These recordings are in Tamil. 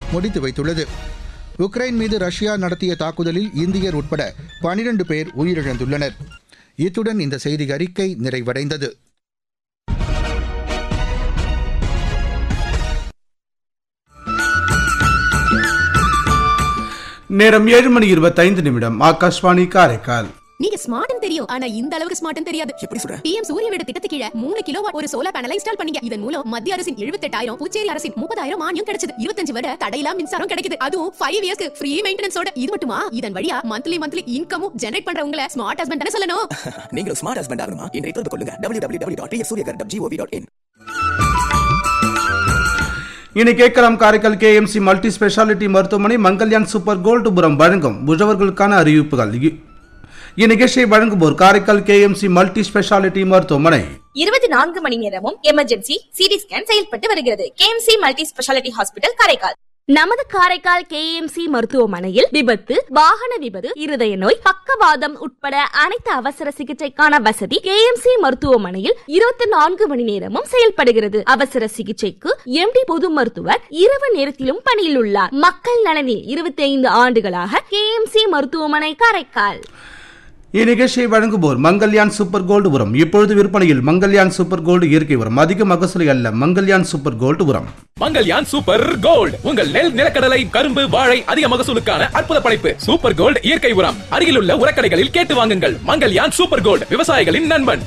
முடித்து வைத்துள்ளது உக்ரைன் மீது ரஷ்யா நடத்திய தாக்குதலில் இந்தியர் உட்பட பனிரண்டு பேர் உயிரிழந்துள்ளனர் இத்துடன் இந்த செய்தி அறிக்கை நிறைவடைந்தது நேரம் ஏழு மணி இருபத்தைந்து நிமிடம் ஆகாஷ்வாணி காரைக்கால் நீங்க ஸ்மார்ட்னு தெரியும் ஆனா இந்த அளவுக்கு ஸ்மார்ட்னு தெரியாது எப்படி சொல்ற பிஎம் சூரிய வீடு திட்டத்து கீழ மூணு கிலோ ஒரு சோலார் பேனலை இன்ஸ்டால் பண்ணீங்க இதன் மூலம் மத்திய அரசின் எழுபத்தெட்டாயிரம் புதுச்சேரி அரசின் முப்பதாயிரம் மானியம் கிடைச்சது இருபத்தஞ்சு வருட தடையில்லா மின்சாரம் கிடைக்குது அதுவும் ஃபைவ் இயர்ஸ்க்கு ஃப்ரீ மெயின்டெனன்ஸோட இது மட்டுமா இதன் வழியா மந்த்லி மந்த்லி இன்கமும் ஜெனரேட் பண்றவங்கள ஸ்மார்ட் ஹஸ்பண்ட் தானே சொல்லணும் நீங்களும் ஸ்மார்ட் ஹஸ்பண்ட் ஆகணுமா இன்றைய தொடர்பு கொள்ளுங்க W W W dot Suryagar dot G O V dot in இனி கேட்கலாம் காரைக்கால் கேஎம்சி மல்டி ஸ்பெஷாலிட்டி மருத்துவமனை மங்கல்யான் சூப்பர் கோல்டுபுரம் வழங்கும் முஜவர்களுக்கான அறிவிப்புகள் இ- இந்நிகழ்ச்சியை வழங்குவோர் காரைக்கால் கேஎம்சி மல்டி ஸ்பெஷாலிட்டி மருத்துவமனை இருபத்தி நான்கு மணி நேரமும் எமர்ஜென்சி சிடி ஸ்கேன் செயல்பட்டு வருகிறது KMC multi speciality hospital Karaikal நமது காரைக்கால் கேஎம்சி மருத்துவமனையில் விபத்து வாகன விபத்து இருதய நோய் பக்கவாதம் உட்பட அனைத்து அவசர சிகிச்சைக்கான வசதி கேஎம்சி மருத்துவமனையில் இருபத்தி நான்கு மணி நேரமும் செயல்படுகிறது அவசர சிகிச்சைக்கு எம்டி பொது மருத்துவர் இரவு நேரத்திலும் பணியில் உள்ளார் மக்கள் நலனில் இருபத்தி ஐந்து ஆண்டுகளாக கேஎம்சி மருத்துவமனை காரைக்கால் இந்நிகழ்ச்சியை வழங்குவோர் மங்கல்யான் சூப்பர் கோல்டு உரம் இப்பொழுது விற்பனையில் மங்கல்யான் சூப்பர் கோல்டு இயற்கை உரம் அதிக மகசூலை அல்ல மங்கல்யான் சூப்பர் கோல்டு உரம் மங்கல்யான் சூப்பர் கோல்ட் உங்கள் நெல் நிலக்கடலை கரும்பு வாழை அதிக மகசூலுக்கான அற்புத படைப்பு சூப்பர் கோல்ட் இயற்கை உரம் அருகிலுள்ள உரக்கடைகளில் கேட்டு வாங்குங்கள் மங்கல்யான் சூப்பர் கோல்ட் விவசாயிகளின் நண்பன்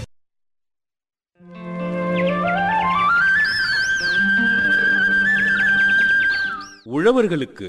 உழவர்களுக்கு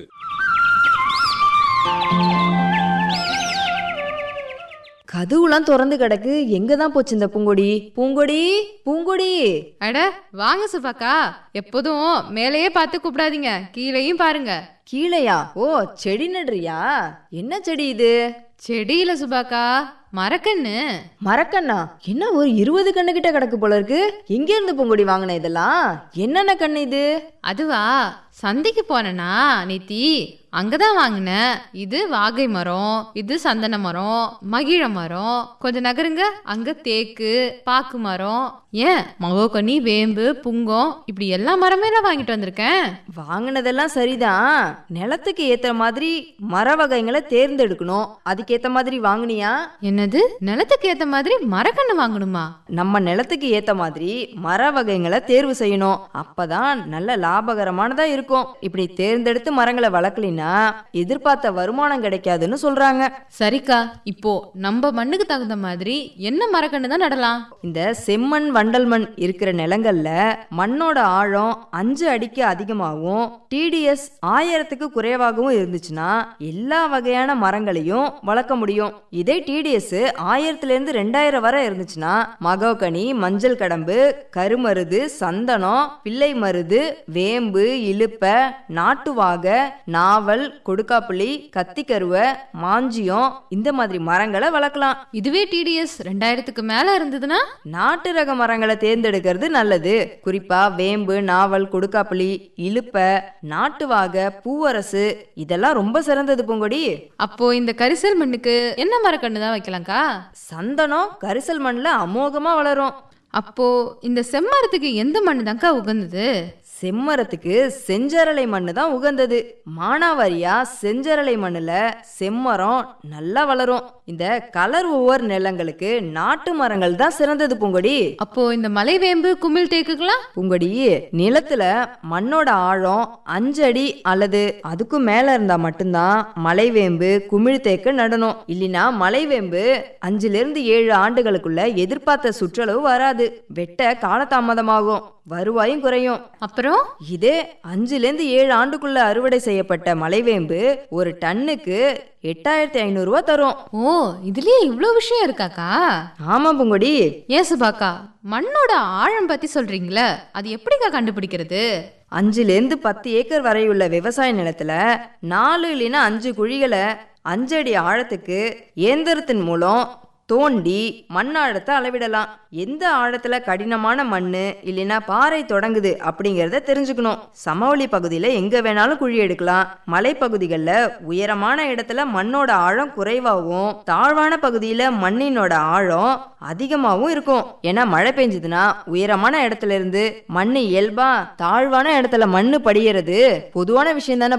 கதவுலாம் திறந்து கிடக்கு எங்க தான் போச்சு இந்த பூங்கொடி பூங்கொடி பூங்கொடி அட வாங்க சுபாக்கா எப்போதும் மேலேயே பார்த்து கூப்பிடாதீங்க கீழேயும் பாருங்க கீழையா ஓ செடி நடுறியா என்ன செடி இது செடியில சுபாக்கா மரக்கண்ணு மரக்கண்ணா என்ன ஒரு இருபது கண்ணு கிட்ட கிடக்கு போல இருக்கு எங்க இருந்து பூங்கொடி வாங்கின இதெல்லாம் என்னென்ன கண்ணு இது அதுவா சந்தைக்கு போனேனா நேத்தி அங்கதான் வாங்கினேன் இது வாகை மரம் இது சந்தன மரம் மகிழ மரம் கொஞ்சம் நகருங்க அங்க தேக்கு பாக்கு மரம் ஏன் மகோகனி வேம்பு புங்கம் இப்படி எல்லா மரமே நான் வாங்கிட்டு வந்திருக்கேன் வாங்கினதெல்லாம் சரிதான் நிலத்துக்கு ஏத்த மாதிரி மர வகைகளை தேர்ந்தெடுக்கணும் அதுக்கேத்த மாதிரி வாங்குனியா என்னது நிலத்துக்கு ஏத்த மாதிரி மரக்கண்ணு வாங்கணுமா நம்ம நிலத்துக்கு ஏத்த மாதிரி மர வகைகளை தேர்வு செய்யணும் அப்பதான் நல்ல லாபகரமானதா இருக்கும் இப்படி தேர்ந்தெடுத்து மரங்களை வளர்க்கலினா எதிர்பார்த்த வருமானம் கிடைக்காதுன்னு சொல்றாங்க சரிக்கா இப்போ நம்ம மண்ணுக்கு தகுந்த மாதிரி என்ன மரக்கண்ணு தான் நடலாம் இந்த செம்மண் வண்டல் மண் இருக்கிற நிலங்கள்ல மண்ணோட ஆழம் அஞ்சு அடிக்கு அதிகமாகவும் டிடிஎஸ் ஆயிரத்துக்கு குறைவாகவும் இருந்துச்சுன்னா எல்லா வகையான மரங்களையும் வளர்க்க முடியும் இதே டிடிஎஸ் ஆயிரத்துல இருந்து ரெண்டாயிரம் வரை இருந்துச்சுன்னா மகோகனி மஞ்சள் கடம்பு கருமருது சந்தனம் பிள்ளை மருது வேம்பு இலுப்ப நாட்டுவாக நாவல் கொடுக்காப்புளி கத்திக்கருவை மாஞ்சியம் இந்த மாதிரி மரங்களை வளர்க்கலாம் இதுவே டிடிஎஸ் ரெண்டாயிரத்துக்கு மேல இருந்ததுன்னா நாட்டு ரக மரங்களை தேர்ந்தெடுக்கிறது நல்லது குறிப்பா வேம்பு நாவல் கொடுக்காப்புளி இலுப்ப நாட்டுவாக பூவரசு இதெல்லாம் ரொம்ப சிறந்தது பூங்கொடி அப்போ இந்த கரிசல் மண்ணுக்கு என்ன மரக்கண்ணு தான் வைக்கலாம்க்கா சந்தனம் கரிசல் மண்ணில் அமோகமா வளரும் அப்போ இந்த செம்மரத்துக்கு எந்த மண்ணு தான்க்கா உகந்தது செம்மரத்துக்கு செஞ்சரளை மண்ணு தான் உகந்தது மானாவாரியா செஞ்சரளை மண்ணுல செம்மரம் நல்லா வளரும் இந்த கலர் ஒவ்வொரு நிலங்களுக்கு நாட்டு மரங்கள் தான் சிறந்தது பூங்கொடி அப்போ இந்த மலைவேம்பு குமிழ் தேக்குக்கெல்லாம் பூங்கொடி நிலத்துல மண்ணோட ஆழம் அஞ்சு அடி அல்லது அதுக்கும் மேல இருந்தா மட்டும்தான் மலைவேம்பு குமிழ்தேக்கு நடணும் இல்லைனா மலைவேம்பு அஞ்சுல இருந்து ஏழு ஆண்டுகளுக்குள்ள எதிர்பார்த்த சுற்றளவு வராது வெட்ட காலதாமதமாகும் வருவாயும் குறையும் அப்புறம் இதே அஞ்சுல இருந்து ஏழு ஆண்டுக்குள்ள அறுவடை செய்யப்பட்ட மலைவேம்பு ஒரு டன்னுக்கு எட்டாயிரத்தி ஐநூறு ரூபா தரும் ஓ இதுலயே இவ்ளோ விஷயம் இருக்காக்கா ஆமா பூங்கொடி ஏன் சுபாக்கா மண்ணோட ஆழம் பத்தி சொல்றீங்களே அது எப்படிக்கா கண்டுபிடிக்கிறது அஞ்சுலேருந்து பத்து ஏக்கர் வரையுள்ள விவசாய நிலத்துல நாலு இல்லைன்னா அஞ்சு குழிகளை அஞ்சு அடி ஆழத்துக்கு இயந்திரத்தின் மூலம் தோண்டி மண் ஆழத்தை அளவிடலாம் எந்த ஆழத்துல கடினமான மண்ணு இல்லைன்னா பாறை தொடங்குது அப்படிங்கறத தெரிஞ்சுக்கணும் சமவெளி பகுதியில எங்க வேணாலும் குழி எடுக்கலாம் மலைப்பகுதிகளில் உயரமான இடத்துல மண்ணோட ஆழம் குறைவாகவும் தாழ்வான பகுதியில மண்ணினோட ஆழம் அதிகமாகவும் இருக்கும் ஏன்னா மழை பெஞ்சதுன்னா உயரமான இடத்துல இருந்து மண்ணு இயல்பா தாழ்வான இடத்துல மண்ணு படியறது பொதுவான விஷயம் தானே